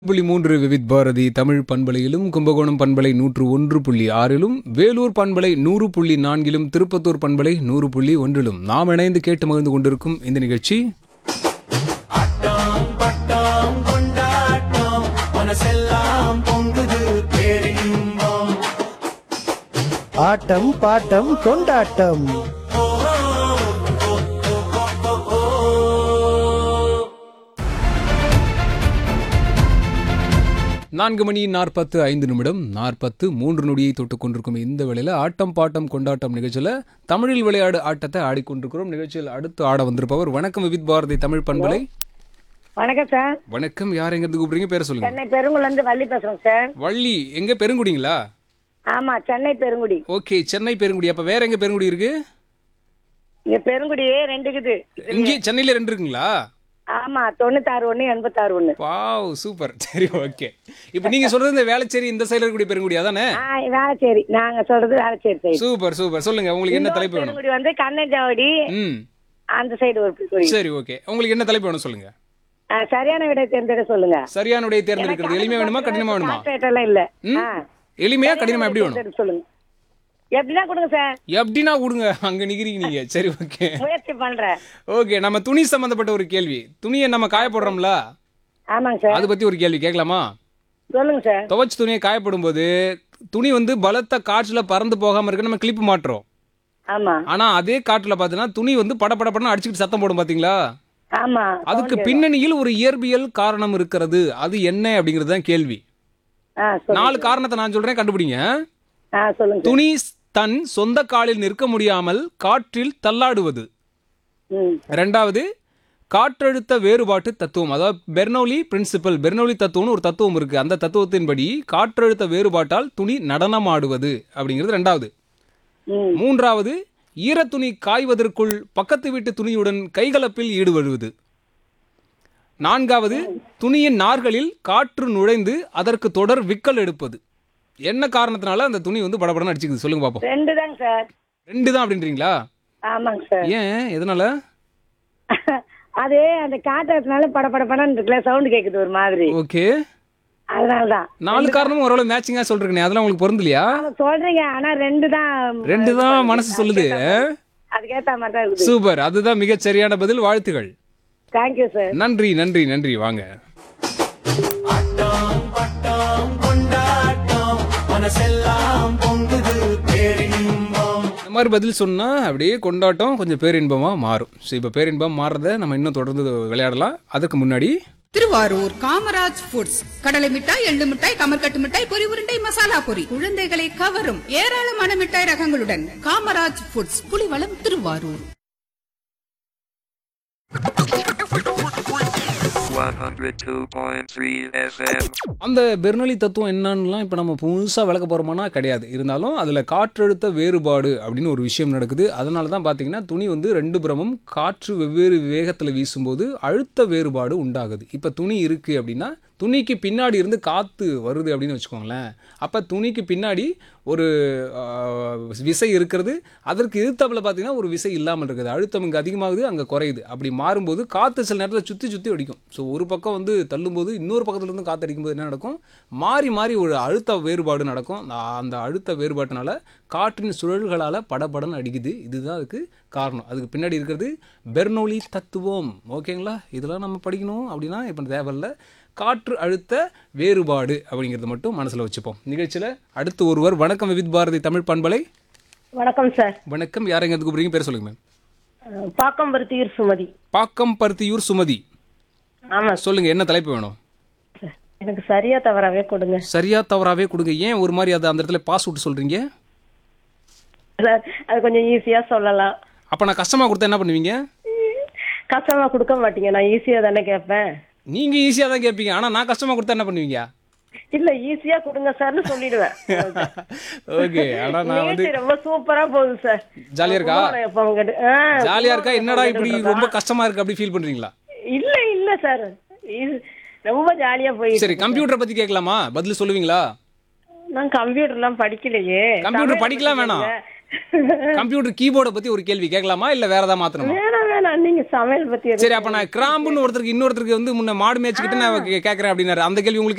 புள்ளி மூன்று விவித் பாரதி தமிழ் பண்பலையிலும் கும்பகோணம் பண்பலை நூற்று ஒன்று புள்ளி ஆறிலும் வேலூர் பண்பலை நூறு புள்ளி நான்கிலும் திருப்பத்தூர் பண்பலை நூறு புள்ளி ஒன்றிலும் நாம் இணைந்து கேட்டு மகிழ்ந்து கொண்டிருக்கும் இந்த நிகழ்ச்சி ஆட்டம் பட்டம் கொண்டாட்டம் மனசெல்லாம் பொங்குது பேரின்பம் ஆட்டம் பாட்டம் கொண்டாட்டம் நான்கு மணி நாற்பத்து ஐந்து நிமிடம் நாற்பத்து மூன்று நொடியை தொட்டுக் கொண்டிருக்கும் இந்த வேளையில் ஆட்டம் பாட்டம் கொண்டாட்டம் நிகழ்ச்சியில் தமிழில் விளையாடு ஆட்டத்தை ஆடிக்கொண்டிருக்கிறோம் நிகழ்ச்சியில் அடுத்து ஆட வந்திருப்பவர் வணக்கம் விவித் பாரதி தமிழ் பண்பலை வணக்கம் சார் வணக்கம் யார் எங்க இருந்து கூப்பிடுறீங்க பேர சொல்லுங்க சென்னை பெருங்குடில இருந்து வள்ளி பேசுறோம் சார் வள்ளி எங்க பெருங்குடிங்களா ஆமா சென்னை பெருங்குடி ஓகே சென்னை பெருங்குடி அப்ப வேற எங்க பெருங்குடி இருக்கு இங்க பெருங்குடியே ரெண்டு இருக்குது இங்கே சென்னையில ரெண்டு இருக்குங்களா ஆமா தொண்ணூத்தாறு ஒண்ணு எண்பத்தாறு ஒண்ணு வாவ் சூப்பர் சரி ஓகே இப்போ நீங்க சொல்றது இந்த வேளச்சேரி இந்த சைடுல இருக்கக்கூடிய பெருங்குடியா தானே ஆ வேளச்சேரி நாங்க சொல்றது வேளச்சேரி சைடு சூப்பர் சூப்பர் சொல்லுங்க உங்களுக்கு என்ன தலைப்பு வேணும் பெருங்குடி வந்து கண்ணஞ்சாவடி ம் அந்த சைடு ஒரு பெருங்குடி சரி ஓகே உங்களுக்கு என்ன தலைப்பு வேணும் சொல்லுங்க ஆ, சரியான விடை தேர்ந்தெடுக்க சொல்லுங்க சரியான விடையை தேர்ந்தெடுக்கிறது எளிமையா வேணுமா கடினமா வேணுமா கான்ட்ராக்ட் எல்லாம் இல்ல ம் ஆ. எளிமையா கடினமா எப்படி வேணும் தேர்ந்தெடுக்க சொல்லுங்க எப்படிதான் கொடுங்க சார் எப்படின்னா கொடுங்க அங்க நிக்கிறீங்க நீங்க சரி ஓகே முயற்சி பண்றேன் ஓகே நம்ம துணி சம்பந்தப்பட்ட ஒரு கேள்வி துணியை நம்ம காய போடுறோம்ல ஆமாங்க சார் அதை பத்தி ஒரு கேள்வி கேட்கலாமா சொல்லுங்க சார் துவைச்ச துணியை காயப்படும் போது துணி வந்து பலத்த காற்றுல பறந்து போகாம இருக்க நம்ம கிளிப்பு மாட்டுறோம் ஆமா ஆனா அதே காற்றுல பாத்தீங்கன்னா துணி வந்து பட பட படன்னு அடிச்சுக்கிட்டு சத்தம் போடும் பாத்தீங்களா ஆமா அதுக்கு பின்னணியில் ஒரு இயற்பியல் காரணம் இருக்கிறது அது என்ன அப்படிங்கிறது தான் கேள்வி ஆ சொல்லுங்க நாலு காரணத்தை நான் சொல்றேன் கண்டுபிடிங்க ஆ சொல்லுங்க துணி தன் சொந்த காலில் நிற்க முடியாமல் காற்றில் தள்ளாடுவது ம் ரெண்டாவது காற்றழுத்த வேறுபாட்டு தத்துவம் அதாவது பெர்னோலி பிரின்சிபல் பெர்னோலி தத்துவம்னு ஒரு தத்துவம் இருக்கு அந்த தத்துவத்தின்படி காற்றழுத்த வேறுபாட்டால் துணி நடனமாடுவது அப்படிங்கிறது ரெண்டாவது ம் மூன்றாவது ஈரத்துணி காய்வதற்குள் பக்கத்து வீட்டு துணியுடன் கைகலப்பில் ஈடுபடுவது நான்காவது துணியின் நார்களில் காற்று நுழைந்து அதற்கு தொடர் விக்கல் எடுப்பது என்ன காரணத்தினால அந்த துணி வந்து படபடன்னு அடிச்சுக்குது சொல்லுங்க பாப்போம் ரெண்டு தாங்க சார் ரெண்டு தான் அப்படின்றீங்களா ஆமாங்க சார் ஏன் எதனால அது அந்த காட்டுறதுனால பட பட படன்னு இருக்குல்ல சவுண்ட் கேக்குது ஒரு மாதிரி ஓகே அதனாலதான் நாலு காரணமும் ஓரளவு மேட்சிங்கா சொல்றேனே அதெல்லாம் உங்களுக்கு பொருந்தலையா அவங்க சொல்றீங்க ஆனா ரெண்டு தான் ரெண்டு தான் மனசு சொல்லுது அதுக்கேத்த மாதிரி தான் இருக்குது சூப்பர் அதுதான் மிகச் சரியான பதில் வாழ்த்துகள் தேங்க்யூ சார் நன்றி நன்றி நன்றி வாங்க ஆட்டம் பட்டம் கொண்டாட்டம் மனசெல்லாம் பொங்குது பேரின்பம் இந்த மாதிரி பதில் சொன்னா அப்படியே கொண்டாட்டம் கொஞ்சம் பேரின்பமா மாறும் ஸோ இப்போ பேரின்பம் மாறுறத நம்ம இன்னும் தொடர்ந்து விளையாடலாம் அதுக்கு முன்னாடி திருவாரூர் காமராஜ் ஃபுட்ஸ் கடலை மிட்டாய் எள்ளு மிட்டாய் கமர்கட்டு மிட்டாய் பொரி உருண்டை மசாலா பொரி குழந்தைகளை கவரும் ஏராளமான மிட்டாய் ரகங்களுடன் காமராஜ் ஃபுட்ஸ் புலிவளம் திருவாரூர் 102.3 FM. அந்த பெர்னலி தத்துவம் என்னன்னுலாம் இப்போ நம்ம புதுசாக விளக்க போகிறோமானா கிடையாது இருந்தாலும் அதில் காற்றழுத்த வேறுபாடு அப்படின்னு ஒரு விஷயம் நடக்குது அதனால தான் பார்த்தீங்கன்னா துணி வந்து ரெண்டு புறமும் காற்று வெவ்வேறு வேகத்தில் வீசும்போது அழுத்த வேறுபாடு உண்டாகுது இப்போ துணி இருக்குது அப்படின்னா துணிக்கு பின்னாடி இருந்து காற்று வருது அப்படின்னு வச்சுக்கோங்களேன் அப்போ துணிக்கு பின்னாடி ஒரு ஆ, விசை இருக்கிறது அதற்கு எதிர்த்தாப்புல பார்த்தீங்கன்னா ஒரு விசை இல்லாமல் இருக்குது அழுத்தம் இங்கே அதிகமாகுது அங்கே குறையுது அப்படி மாறும்போது காற்று சில நேரத்தில் சுற்றி சுற்றி அடிக்கும் ஸோ ஒரு பக்கம் வந்து தள்ளும்போது இன்னொரு பக்கத்துல இருந்து காற்று அடிக்கும்போது என்ன நடக்கும் மாறி மாறி ஒரு அழுத்த வேறுபாடு நடக்கும் அந்த- அந்த அழுத்த வேறுபாட்டினால காற்றின் சுழல்களால் படபடன்னு அடிக்குது இதுதான் அதுக்கு காரணம் அதுக்கு பின்னாடி இருக்கிறது பெர்னோலி தத்துவம் ஓகேங்களா இதெல்லாம் நம்ம படிக்கணும் அப்படின்னா இப்போ தேவையில்ல காற்று அழுத்த வேறுபாடு அப்படிங்கிறத மட்டும் மனசில் வச்சுப்போம் நிகழ்ச்சியில் அடுத்து ஒருவர் வணக்கம் விவித் பாரதி தமிழ் பண்பலை வணக்கம் சார் வணக்கம் யார் எங்க கூப்பிடுறீங்க பேர் சொல்லுங்க மேம் பாக்கம்பருத்தியூர் சுமதி பாக்கம் பருத்தியூர் சுமதி ஆமா சொல்லுங்க என்ன தலைப்பு வேணும் சார் எனக்கு சரியா தவறாவே கொடுங்க சரியா தவறாவே கொடுங்க ஏன் ஒரு மாதிரி அதை அந்த இடத்துல பாஸ் விட்டு சொல்றீங்க சார் அது கொஞ்சம் ஈஸியா சொல்லலாம் அப்போ நான் கஷ்டமாக கொடுத்தா என்ன பண்ணுவீங்க கஷ்டமா கொடுக்க மாட்டீங்க நான் ஈஸியா தானே கேட்பேன் நீங்க ஈஸியாக தான் கேட்பீங்க ஆனால் நான் கஷ்டமாக கொடுத்தா என்ன பண்ணுவீங்க இல்ல ஈஸியா கொடுங்க சார்னு சொல்லிடுவேன் ஓகே ஆனால் நான் வந்து நிகழ்ச்சி ரொம்ப சூப்பரா போகுது சார் ஜாலியா இருக்கா? கும்பகோணம் எப்ப உங்ககிட்ட- ஆ, ஜாலியாக இருக்கா கும்பகோணம் என்னடா எப்ப இப்படி உங்ககிட்ட ரொம்ப கஷ்டமா இருக்கு அப்படி ஃபீல் பண்றீங்களா இல்ல இல்ல சார் இது ரொம்ப ஜாலியா போயிட்டு சரி கம்ப்யூட்டரை பத்தி கேட்கலாமா பதில் சொல்லுவீங்களா நான் கம்ப்யூட்டர் எல்லாம் படிக்கலையே கம்ப்யூட்டர் தமிழ் படிக்கலாம் வேணாம் படிக்கிறீங்க. கம்ப்யூட்டர் கீபோர்டை பத்தி ஒரு கேள்வி கேட்கலாமா இல்ல வேற ஏதாவது மாத்தணுமா வேணாம் வேணாம் நீங்க சமையல் பத்தி எதுவும் சரி அப்ப நான் கிராம்புன்னு ஒருத்தருக்கு இன்னொருத்தருக்கு வந்து முன்ன மாடு மேய்ச்சிக்கிட்டு நான் கே- கேட்கறேன் அப்படின்னாரு அந்த கேள்வி உங்களுக்கு